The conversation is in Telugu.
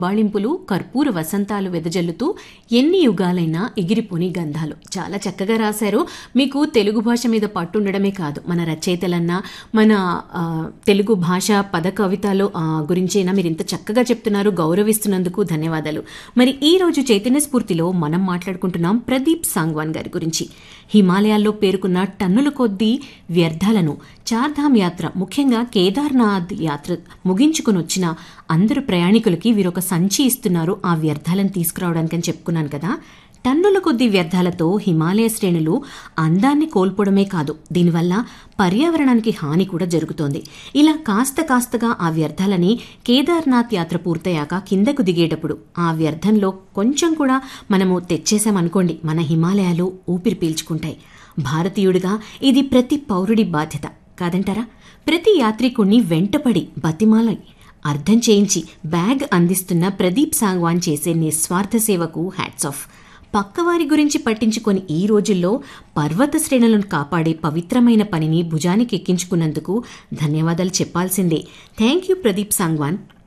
బాళింపులు కర్పూర వసంతాలు వెదజల్లుతూ ఎన్ని యుగాలైనా ఎగిరిపోని గంధాలు చాలా చక్కగా రాశారు మీకు తెలుగు భాష మీద పట్టు ఉండడమే కాదు మన రచయితలన్నా మన ఆ, తెలుగు భాష పద కవితలు ఆ, గురించైనా మీరు ఇంత చక్కగా చెప్తున్నారు గౌరవిస్తున్నందుకు ధన్యవాదాలు మరి ఈ రోజు చైతన్య స్ఫూర్తిలో మనం మాట్లాడుకుంటున్నాం ప్రదీప్ సాంగ్వాన్ గారి గురించి హిమాలయాల్లో పేరుకున్న టన్నుల కొద్దీ వ్యర్థాలను చార్ధామ్ యాత్ర ముఖ్యంగా కేదార్నాథ్ యాత్ర ముగించుకుని వచ్చిన అందరు ప్రయాణికులకి వీరొక సంచి ఇస్తున్నారు ఆ వ్యర్థాలను తీసుకురావడానికి అని చెప్పుకున్నాను కదా టన్నుల కొద్ది వ్యర్థాలతో హిమాలయ శ్రేణులు అందాన్ని కోల్పోవడమే కాదు దీనివల్ల పర్యావరణానికి హాని కూడా జరుగుతోంది ఇలా కాస్త కాస్తగా ఆ వ్యర్థాలని కేదార్నాథ్ యాత్ర పూర్తయ్యాక కిందకు దిగేటప్పుడు ఆ వ్యర్థంలో కొంచెం కూడా మనము తెచ్చేసామనుకోండి మన హిమాలయాలు ఊపిరి పీల్చుకుంటాయి భారతీయుడిగా ఇది ప్రతి పౌరుడి బాధ్యత కాదంటారా ప్రతి యాత్రికుణ్ణి వెంటపడి బతిమాలై అర్థం చేయించి బ్యాగ్ అందిస్తున్న ప్రదీప్ సాంగ్వాన్ చేసే నిస్వార్థ సేవకు హ్యాట్స్ ఆఫ్ పక్కవారి గురించి పట్టించుకొని ఈ రోజుల్లో పర్వత శ్రేణులను కాపాడే పవిత్రమైన పనిని భుజానికి ఎక్కించుకున్నందుకు ధన్యవాదాలు చెప్పాల్సిందే థ్యాంక్ యూ ప్రదీప్ సాంగ్వాన్